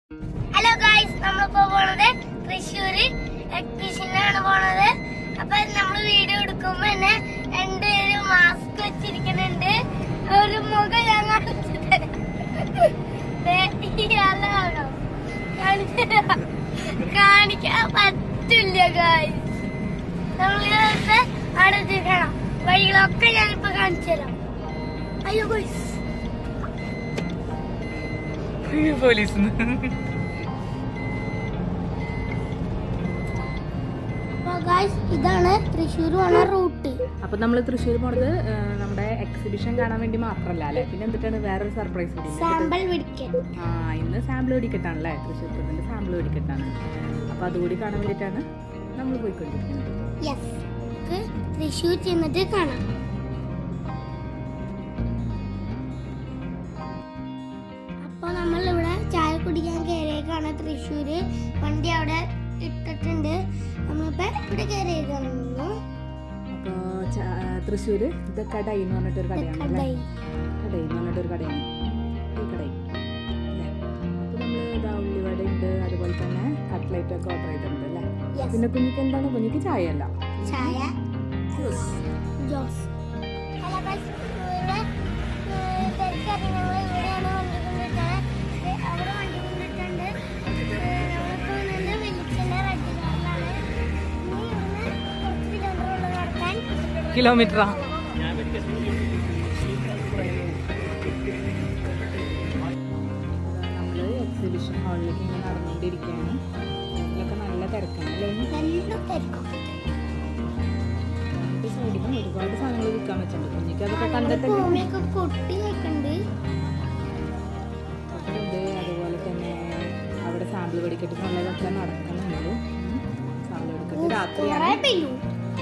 Hello guys നമ്മളിപ്പോ പോണത് തൃശ്ശൂര് എക്സിബിഷനാണ് പോണത് അപ്പൊ നമ്മൾ വീഡിയോ എടുക്കുമ്പോ തന്നെ രണ്ടുപേരും മാസ്ക് വെച്ചിരിക്കുന്നുണ്ട് ഒരു മുഖം ഞാൻ കാണിച്ചു തരാം. ദേ, ഇയാളാണോ? കാണിച്ചു തരാം. കാണിക്കാൻ പറ്റില്ല ഗായ്സ് നമ്മളിതൊക്കെ അടച്ചിരിക്കണം വഴികളൊക്കെ ഞാനിപ്പോ കാണിച്ചു തരാം അയ്യോ ഗായ്സ് പോലീസ് അപ്പൊ ഗായ്സ് ഇതാണ് തൃശ്ശൂർ പോണ റൂട്ട് അപ്പൊ നമ്മൾ തൃശ്ശൂർ പോണത് ആ, നമ്മുടെ എക്സിബിഷൻ കാണാൻ വേണ്ടി മാത്രല്ല അല്ലെ പിന്നെ എന്തിട്ടാണ് വേറൊരു സർപ്രൈസ് കൂടി ഉണ്ട്. സാമ്പിൾ പിടിക്കാൻ ആ ഇന്ന് സാമ്പിൾ വെടിക്കെട്ടാണല്ലേ തൃശ്ശൂർ പൂരത്തിന്റെ സാമ്പിൾ വെടിക്കെട്ടാണ് അപ്പൊ അതുകൂടി കാണാൻ വേണ്ടിയിട്ടാണ് നമ്മൾ പോയിക്കൊണ്ടിരിക്കുന്നത് യെസ് തൃശ്ശൂർ ചെന്നിട്ട് കാണാം അപ്പൊ നമ്മൾ ഇവിടെ ചായ കുടിക്കാൻ കയറിയേക്കാണ് തൃശ്ശൂര് വണ്ടി അവിടെ ഇട്ടിട്ടുണ്ട് നമ്മളിപ്പോ ഇവിടെ കയറിയേക്കാണ് അപ്പൊ തൃശ്ശൂര് ഇത് കടൈ എന്ന് പറഞ്ഞിട്ടൊരു കടയാണ് അല്ലേ കടൈ എന്ന് പറഞ്ഞിട്ടൊരു കടയാണ് ഈ കടൈ അല്ലേ അപ്പൊ നമ്മൾ ഇതാ ഉള്ളിവട ഉണ്ട് അതുപോലെ തന്നെ കട്ട്ലൈറ്റ് ഒക്കെ ഓർഡർ ചെയ്തിട്ടുണ്ട് അല്ലേ യെസ് പിന്നെ കുഞ്ഞിക്ക് എന്താണ് കുഞ്ഞിക്ക് ചായ അല്ല ചായ ജോസ് ഹലോ ഗൈസ് ഇവിടെ തിരക്കറി ഞങ്ങൾ ഇവിടെയാണ് വണ്ടി കൊണ്ടിട്ടാണ് അവിടെ വണ്ടി കൊണ്ടിട്ടുണ്ട് നമ്മളിപ്പോൾ വന്നത് വെളിച്ചെണ്ണ റെഡ് കാറിലാണ് ഇനി ഇവിടുന്ന് കുറച്ച് കിലോമീറ്റർ ഉള്ള നടക്കാൻ കിലോമീറ്ററാ നമ്മള് എക്സിബിഷൻ ഹാളിലേക്ക് ഇങ്ങനെ നടന്നുകൊണ്ടിരിക്കുകയാണ് ഇതിലൊക്കെ നല്ല തിരക്കാണ് അല്ലേ നല്ല തിരക്കും രണ്ട് സൈഡിലും ഒരുപാട് സാധനങ്ങൾ വിൽക്കാൻ വെച്ചിട്ടുണ്ട് കുഞ്ഞിക്ക് അതൊക്കെ കണ്ടിട്ട് ഭൂമിയൊക്കെ കൊട്ടി വെക്കുന്നുണ്ട് ഉണ്ട് അതുപോലെ തന്നെ അവിടെ സാമ്പിൾ വെടിക്കെട്ട് എന്നുള്ളതൊക്കെ നടക്കുന്നുണ്ട് സാമ്പിൾ വെടിക്കെട്ട് രാത്രിയാണ് കുറെ പെയ്യും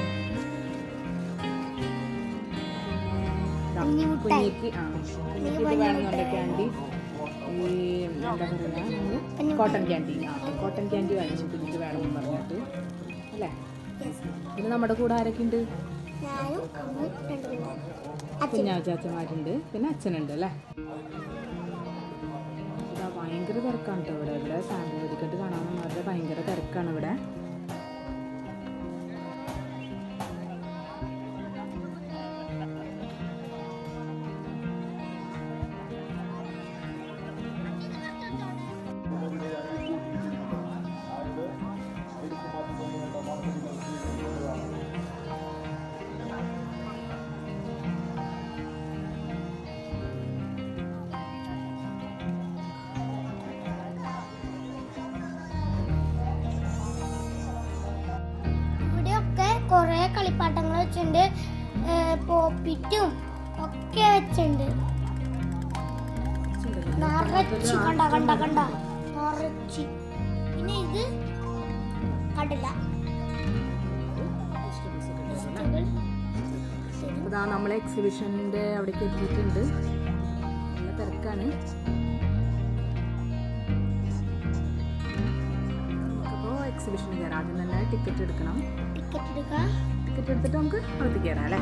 ദാ, കുഞ്ഞിമുട്ടായി. കുഞ്ഞിക്ക് ആ കുഞ്ഞിക്ക് ഇത് വേണമെന്നുണ്ടെങ്കിൽ ഈ എന്താ പറയുക നമ്മള് കോട്ടൺ ക്യാൻഡി ആ കോട്ടൺ ക്യാൻഡി വാങ്ങിച്ചു കുഞ്ഞിക്ക് വേണമെന്ന് പറഞ്ഞിട്ട് അല്ലേ പിന്നെ നമ്മുടെ കൂടെ ആരൊക്കെ ഉണ്ട് ഞാനും അമ്മയും രണ്ടു പേരും അച്ഛൻ കുഞ്ഞാച്ചാച്ചന്മാരുണ്ട് പിന്നെ അച്ഛനുണ്ട് അല്ലേ ഇതാ ഭയങ്കര തിരക്കാണ് കേട്ടോ ഇവിടെ ഇവിടെ സാമ്പിൾ വെടിക്കെട്ട് കാണാൻ വന്നവരുടെ ഭയങ്കര തിരക്കാണ് ഇവിടെ ഇവിടെയൊക്കെ കുറെ കളിപ്പാട്ടങ്ങൾ വെച്ചിട്ടുണ്ട് പോപ്പിറ്റും ഒക്കെ വെച്ചിട്ടുണ്ട് നിറച്ച് കണ്ട കണ്ട കണ്ട നിറച്ച് പിന്നെ ഇത് കണ്ടില്ല ഇതാ നമ്മൾ എക്സിബിഷൻ്റെ അവിടേക്ക് എത്തിയിട്ടുണ്ട് നല്ല തിരക്കാണ് നമുക്കപ്പോൾ എക്സിബിഷന് കയറാം ആദ്യം തന്നെ ടിക്കറ്റ് എടുക്കണം ടിക്കറ്റ് എടുക്കുക ടിക്കറ്റ് എടുത്തിട്ട് നമുക്ക് അകത്ത് കയറാം അല്ലേ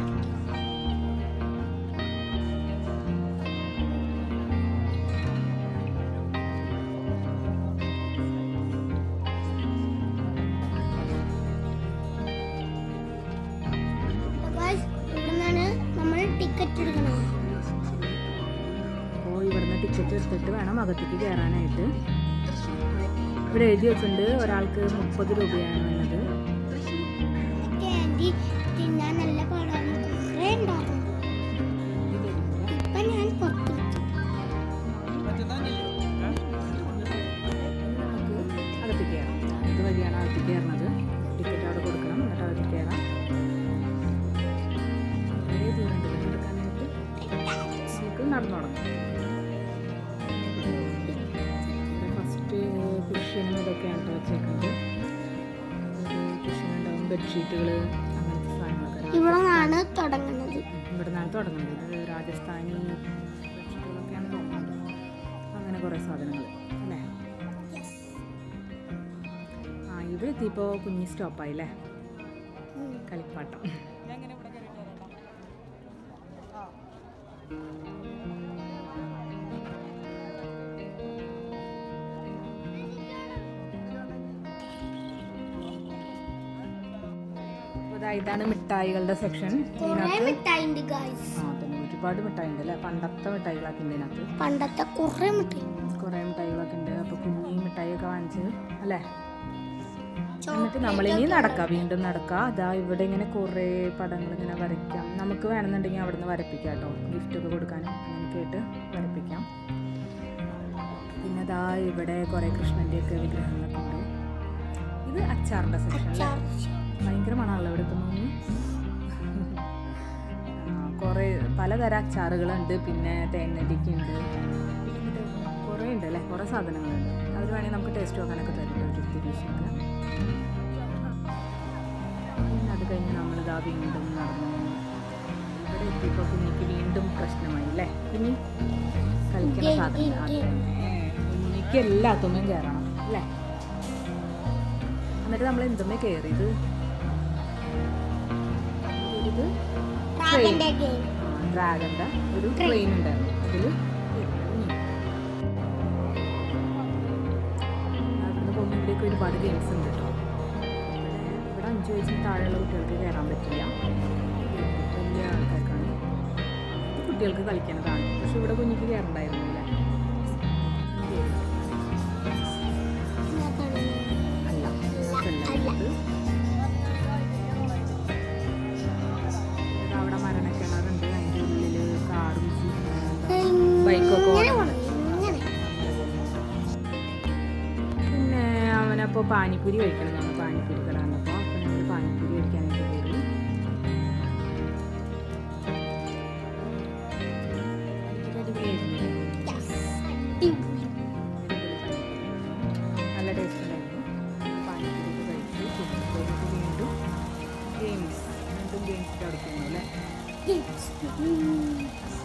ഇവിടെ നിന്നാണ് നമ്മൾ ടിക്കറ്റ് എടുക്കണം അപ്പോൾ ഇവിടുന്ന് ടിക്കറ്റ് എടുത്തിട്ട് വേണം അകത്തേക്ക് കയറാനായിട്ട് ഇവിടെ എഴുതി വെച്ചിട്ടുണ്ട് ഒരാൾക്ക് മുപ്പത് രൂപയാണ് വേണ്ടത് ക്യാൻഡി തിന്നാൻ നല്ല പാടാണ് കുറേ ഉണ്ടായിരുന്നു ഇപ്പൊ ഞാൻ പുറത്തു നമുക്ക് അകത്തേക്ക് കയറാം ഇതുവഴിയാണ് അകത്തേക്ക് കയറുന്നത് ടിക്കറ്റ് അവിടെ കൊടുക്കണം എന്നിട്ട് അകത്തേക്ക് കയറാം കുറേ ദൂരം ഉണ്ട് ഇതിന് എടുക്കാനായിട്ട് നമുക്ക് നടന്നു തുടങ്ങാം ഫസ്റ്റ് കുഷ്യനും ഇതൊക്കെയാണ് കേട്ടോ വെച്ചേക്കുന്നത് കുഷ്യൻ ഉണ്ടാവും ബെഡ്ഷീറ്റുകൾ അങ്ങനത്തെ സാധനങ്ങളൊക്കെ ഇവിടെ നിന്നാണ് തുടങ്ങുന്നത് ഇവിടെ നിന്നാണ് തുടങ്ങുന്നത് ഇത് രാജസ്ഥാനി ബെഡ്ഷീറ്റുകളൊക്കെയാണ് തോന്നുന്നത് അങ്ങനെ കുറേ സാധനങ്ങൾ അല്ലേ ആ ഇവിടെ എത്തിയപ്പോൾ കുഞ്ഞ് സ്റ്റോപ്പായി അല്ലേ കളിപ്പാട്ടം ദാ ഇതാണ് മിഠായികളുടെ സെക്ഷൻ കൊറേ മിഠായി ഉണ്ട് ഗായ്സ് ആ പിന്നെ ഒരുപാട് മിഠായി ഉണ്ട് അല്ലേ പണ്ടത്തെ മിഠായികളൊക്കെ ഉണ്ട് ഇതിനകത്ത് പണ്ടത്തെ കൊറേ മിഠായി കുറേ മിഠായികളൊക്കെ ഉണ്ട് അപ്പോൾ കുഞ്ഞി മിഠായിയൊക്കെ വാങ്ങിച്ച് അല്ലേ എന്നിട്ട് നമ്മളിനി നടക്കാം വീണ്ടും നടക്കാം അതാ ഇവിടെ ഇങ്ങനെ കുറേ പടങ്ങൾ ഇങ്ങനെ വരയ്ക്കാം നമുക്ക് വേണമെന്നുണ്ടെങ്കിൽ അവിടെ നിന്ന് വരപ്പിക്കാം കേട്ടോ ഗിഫ്റ്റ് ഒക്കെ കൊടുക്കാനും അങ്ങനെയൊക്കെ ആയിട്ട് വരപ്പിക്കാം പിന്നെ അതാ ഇവിടെ കുറേ കൃഷ്ണൻ്റെയൊക്കെ വിഗ്രഹങ്ങളൊക്കെ ഉണ്ട് ഇത് അച്ചാറിൻ്റെ സെക്ഷൻ അല്ലേ ഭയങ്കര മണമല്ലോ ഇവിടെ തോന്നുന്നു കുറേ പലതരം അച്ചാറുകളുണ്ട് പിന്നെ തേങ്ങടിക്കുണ്ട് കുറേ ഉണ്ട് അല്ലേ കുറേ സാധനങ്ങളുണ്ട് അവർ വേണമെങ്കിൽ നമുക്ക് ടേസ്റ്റ് നോക്കാനൊക്കെ തരുന്നുണ്ട് ഒരു തിരിച്ചൊക്കെ പിന്നെ അത് കഴിഞ്ഞ് നമ്മളിതാ വീണ്ടും നടന്നു ഇവിടെ എത്തിയപ്പോൾ കുഞ്ഞിക്ക് വീണ്ടും പ്രശ്നമായി അല്ലേ കുഞ്ഞി കളിക്കുന്ന സാധനം അതെ. കുഞ്ഞിക്ക് എല്ലാത്തൊന്നും കയറണം അല്ലേ എന്നിട്ട് നമ്മൾ എന്തുമ്മേ കയറിയത് ഇത് ഡ്രാഗന്റെ ഗെയിം ഡ്രാഗന്റെ ഒരു ട്രെയിൻ ഉണ്ടായിരുന്നു അതിൽ അവിടുന്ന് പോകുമ്പോഴേക്ക് ഒരുപാട് ഗെയിംസ് ഉണ്ട് കേട്ടോ ഇവിടെ ഇവിടെ അഞ്ച് വയസ്സിന് താഴെയുള്ള കുട്ടികൾക്ക് കയറാൻ പറ്റില്ല വലിയ ആൾക്കാർക്കാണ് ഇത് കുട്ടികൾക്ക് കളിക്കുന്നതാണ് പക്ഷെ ഇവിടെ കുഞ്ഞിക്ക് കയറണ്ടായിരുന്നില്ല അല്ല അല്ല ഇത് അവിടെ മരണക്കിണറുണ്ട് അതിൻ്റെ ഉള്ളിൽ കാറും ബൈക്കൊക്കെ ഇങ്ങനെ ഓടുന്നുണ്ട്. പോണം, ഇങ്ങനെ. പിന്നെ അവനപ്പോൾ പാനിപ്പൂരി കഴിക്കണം നമ്മൾ പാനിപ്പൂരി കടാന്നപ്പോൾ അപ്പോൾ നമ്മൾ പാനിപ്പൂരി കഴിക്കാനായിട്ട് കയറി Yes. അടിപൊളി. നല്ല ടേസ്റ്റ് ഉണ്ടായിരുന്നു പാനിപ്പൂരി കഴിച്ചു പിന്നെ കഴിഞ്ഞിട്ട് വീണ്ടും ഗെയിംസ് വീണ്ടും ഗെയിംസ് കളിക്കുന്നു അല്ലേ Yes. ഉം.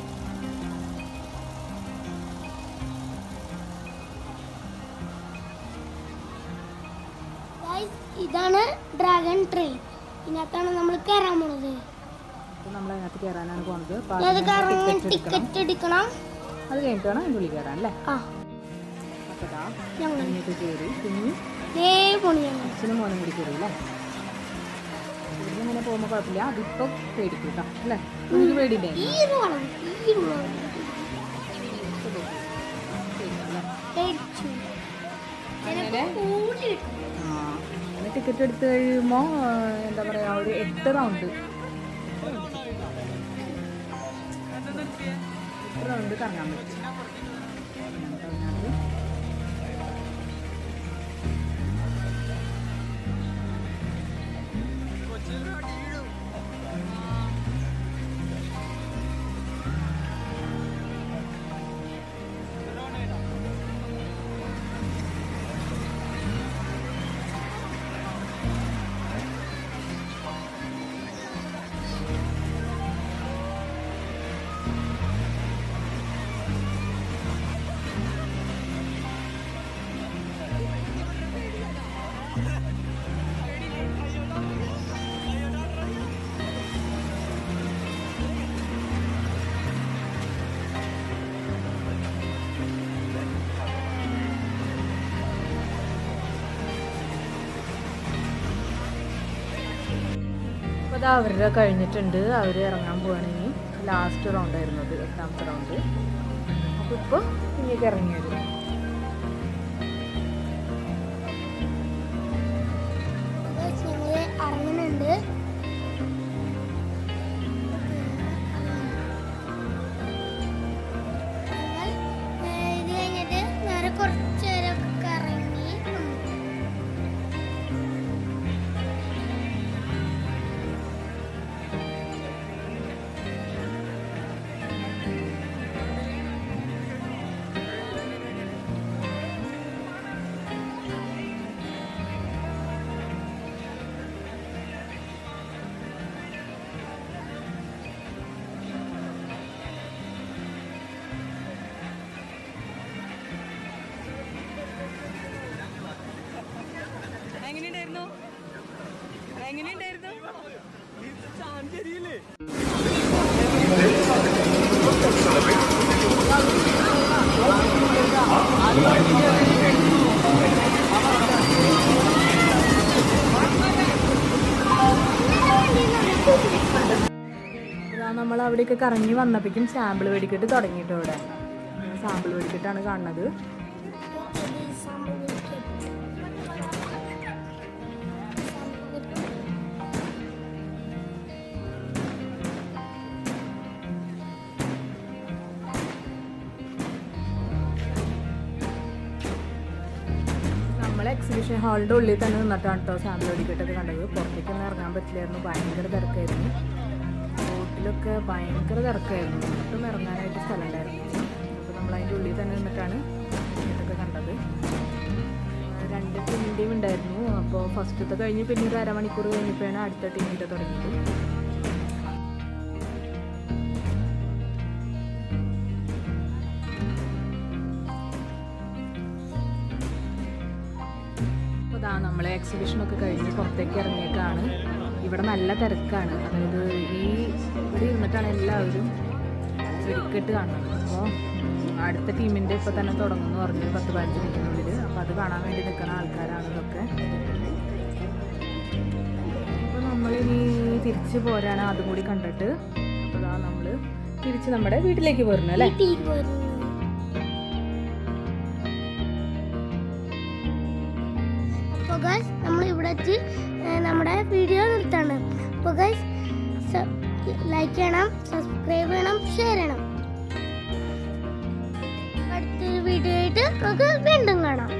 Guys, ഇതാണ് ഡ്രാഗൺ ട്രെയിൻ ഇതിനകത്താണ് നമ്മൾ കയറാൻ പോണത് അപ്പോൾ നമ്മൾ അതിനകത്ത് കയറാനാണ് പോകുന്നത് അപ്പോൾ അത് അതിന് കറങ്ങി ടിക്കറ്റ് എടുക്കണം ടിക്കറ്റ് എടുക്കണം അത് കഴിഞ്ഞിട്ട് വേണം അതിൻ്റെ ഉള്ളിൽ കയറാൻ അല്ലേ ആ അപ്പോൾ ദാ ഞങ്ങൾ കുഞ്ഞിട്ട് കയറി കുഞ്ഞി ദേ പോണി ഞങ്ങൾ അച്ഛനും മോനും കൂടി കയറി അല്ലേ ഇവിടുന്ന് ഇങ്ങനെ പോകുമ്പോൾ കുഴപ്പമില്ല അതിപ്പോൾ പേടിക്കും കേട്ടോ അല്ലേ കുഞ്ഞിക്ക് പേടിയില്ലേ ഈ ഒരു വളം ഈ ഒരു വളം പേടിച്ചു അങ്ങനെ കൂടി കിട്ടും ആ അങ്ങനെ ടിക്കറ്റ് എടുത്തു കഴിയുമ്പോൾ എന്താ പറയുക ഒരു എട്ട് റൗണ്ട് എട്ട് റൗണ്ട് കറങ്ങാൻ പറ്റും നമുക്ക് അതിനകത്ത് അപ്പോൾ അത് അവരുടെ കഴിഞ്ഞിട്ടുണ്ട് അവർ ഇറങ്ങാൻ പോവാണെങ്കിൽ ലാസ്റ്റ് റൗണ്ട് ആയിരുന്നു അത് എട്ടാമത്തെ റൗണ്ട് അപ്പോൾ ഇപ്പോൾ കുഞ്ഞിക്ക് ഇറങ്ങി വരും ഞങ്ങൾ ഇറങ്ങുന്നുണ്ട് ഞങ്ങൾ, ഏ, ഇത് കഴിഞ്ഞിട്ട് നേരെ കുറച്ച് നേരമൊക്കെ ഇറങ്ങി വന്നു. ഇവിടെയൊക്കെ കറങ്ങി വന്നപ്പോഴേക്കും സാമ്പിൾ വെടിക്കെട്ട് തുടങ്ങിയിട്ടോ ഇവിടെ സാമ്പിൾ വെടിക്കെട്ടാണ് കാണുന്നത് നമ്മൾ എക്സിബിഷൻ ഹാളിൻ്റെ ഉള്ളിൽ തന്നെ നിന്നിട്ടാണ് കേട്ടോ സാമ്പിൾ വെടിക്കെട്ടൊക്കെ കണ്ടത് പുറത്തേക്കൊന്നും ഇറങ്ങാൻ പറ്റില്ലായിരുന്നു ഭയങ്കര തിരക്കായിരുന്നു റോട്ടിലൊക്കെ ഭയങ്കര തിരക്കായിരുന്നു ഒട്ടും ഇറങ്ങാനായിട്ട് സ്ഥലം ഉണ്ടായിരുന്നു അപ്പോൾ നമ്മൾ അതിൻ്റെ ഉള്ളിൽ തന്നെ നിന്നിട്ടാണ് വെടിക്കെട്ടൊക്കെ കണ്ടത് രണ്ട് ടീമിൻ്റെയും ഉണ്ടായിരുന്നു അപ്പോൾ ഫസ്റ്റത്തെ കഴിഞ്ഞ് പിന്നെ ഒരു അരമണിക്കൂർ കഴിഞ്ഞപ്പോഴാണ് അടുത്ത ടീമിൻ്റെ തുടങ്ങിയത് അപ്പോൾ ഇതാ നമ്മൾ എക്സിബിഷനൊക്കെ കഴിഞ്ഞ് പുറത്തേക്ക് ഇറങ്ങിയിട്ടാണ് ഇവിടെ നല്ല തിരക്കാണ് അതായത് ഈ ഇവിടെ ഇരുന്നിട്ടാണ് എല്ലാവരും വെടിക്കെട്ട് കാണുന്നത് അപ്പോൾ അടുത്ത ടീമിൻ്റെ ഇപ്പോൾ തന്നെ തുടങ്ങുമെന്ന് പറഞ്ഞു പത്ത് പതിനഞ്ച് മിനിറ്റിനുള്ളിൽ അപ്പോൾ അത് കാണാൻ വേണ്ടി നിൽക്കുന്ന ആൾക്കാരാണ് ഇതൊക്കെ അപ്പോൾ നമ്മളിനി തിരിച്ച് പോരാണ് അതും കൂടി കണ്ടിട്ട് അപ്പോൾ ഇതാ നമ്മൾ തിരിച്ച് നമ്മുടെ വീട്ടിലേക്ക് പോരുന്നു അല്ലേ വീട്ടിലേക്ക് പോയിരുന്നു അപ്പോൾ ഗൈസ് നമ്മൾ ഇവിടെ വെച്ച് ഏഹ്, നമ്മുടെ വീഡിയോ നിർത്താണ് അപ്പോൾ ഗൈസ് ലൈക്ക് ചെയ്യണം സബ്സ്ക്രൈബ് ചെയ്യണം ഷെയർ ചെയ്യണം അടുത്തൊരു വീഡിയോ ആയിട്ട് നമുക്ക് വീണ്ടും കാണാം